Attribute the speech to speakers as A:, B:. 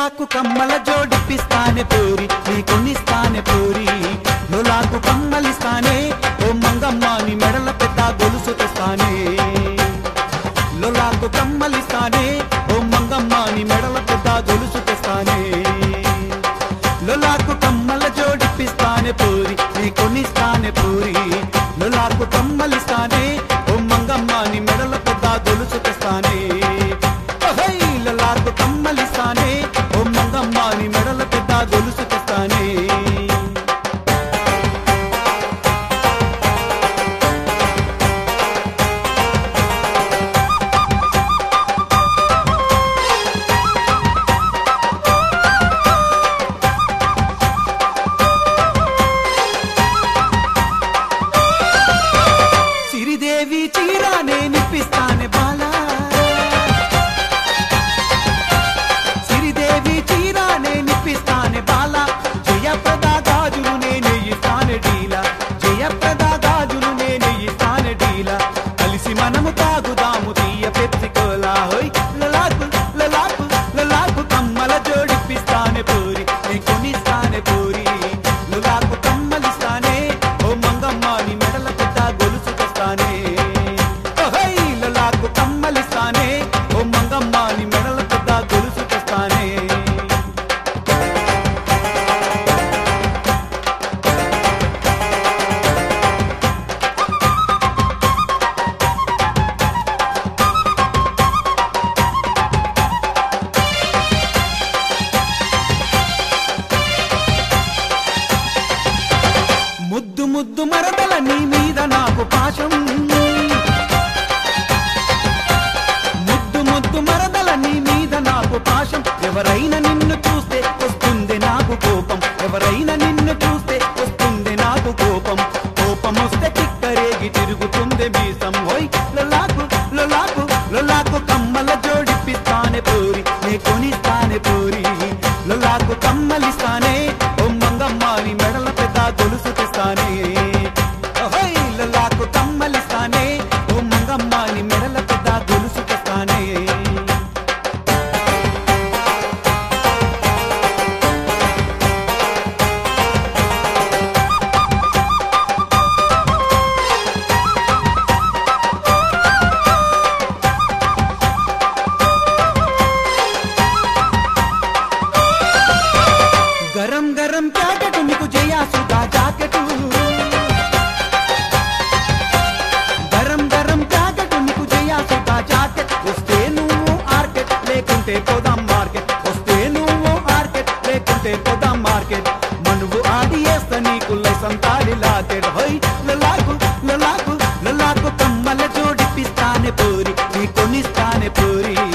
A: లొలాకు కమ్మల జోడిపిస్తానే పోరి నీ కొనిస్తానే పోరి లొలాకు కమ్మలిస్తానే ఓ మంగమ్మ నీ మెడల పెద్ద గొలుసు తెస్తానే లొలాకు కమ్మలిస్తానే ఓ మంగమ్మ నీ మెడల పెద్ద గొలుసు తెస్తానే లొలాకు కమ్మల జోడిపిస్తానే పోరి నీ కొనిస్తానే పోరి లొలాకు కమ్మలిస్తానే ఓ మంగమ్మ నీ మెడల పెద్ద గొలుసు తెస్తానే ఓహై లొలాకు కమ్మలిస్తానే ఓ మంగమ్మ నీ మెడల పెద్ద గొలుసు తెస్తానే సిరిదేవి చీరానే నిప్పిస్తానే బాలా సిరిదేవి చీరానే నిప్పిస్తానే బాలా జయప్రద గాజులు నేనే ఇస్తానే డీలా జయప్రద గాజులు నేనే ఇస్తానే డీలా కలిసి మనము తాగుదాము తీయ పెప్సి కోలా హోయ్ లలాకు లలాకు లలాకు కమ్మల జోడిపిస్తానే పూరి నీ కొనిస్తానే పూరి లలాకు కమ్మలిస్తానే ఓ మంగమ్మ నీ మెడల పెద్ద గొలుసు తెస్తానే ఓహై లలాకు కమ్మలిస్తానే ఓ మంగమ్మ నీ మెడల పెద్ద గొలుసు తెస్తానే ముద్దు ముద్దు మరదల నీ మీద నాకు పాశం ముద్దు ముద్దు మరదల నీ మీద నాకు పాశం ఎవరైనా నిన్ను చూస్తే వస్తుంది నాకు కోపం ఎవరైనా నిన్ను చూస్తే వస్తుంది నాకు కోపం కోపం వస్తే తిక్కరేగి తిరుగుతుంది మీసం హోయ్ లొలాకు లొలాకు లొలాకు కమ్మల జోడిపిస్తానే పోరి నే కొనిస్తానే పోరి లొలాకు కమ్మలిస్తానే ఓ మంగమ్మ నీ మెడల పెద్ద గొలుసు తెస్తానే ఓహోయ్ లొలాకు కమ్మలిస్తానే ఓ మంగమ్మ నీ మెడల పెద్ద గొలుసు తెస్తానే గరం గరం జాకెట్ నీకు జయాసుగా జాకెట్ గరం గరం జాకెట్ నీకు జయాసుగా జాకెట్ వస్తే నువ్వు ఆర్కెట్ లేకుంటే పోదాం మార్కెట్ వస్తే నువ్వు ఆర్కెట్ లేకుంటే పోదాం మార్కెట్ మనువు ఆడి వేస్తా నీకు లైసం తాడి లాకెట్ హోయ్ లలాకు లలాకు లలాకు కమ్మల జోడిపిస్తానే పోరి నీ కొనిస్తానే పోరి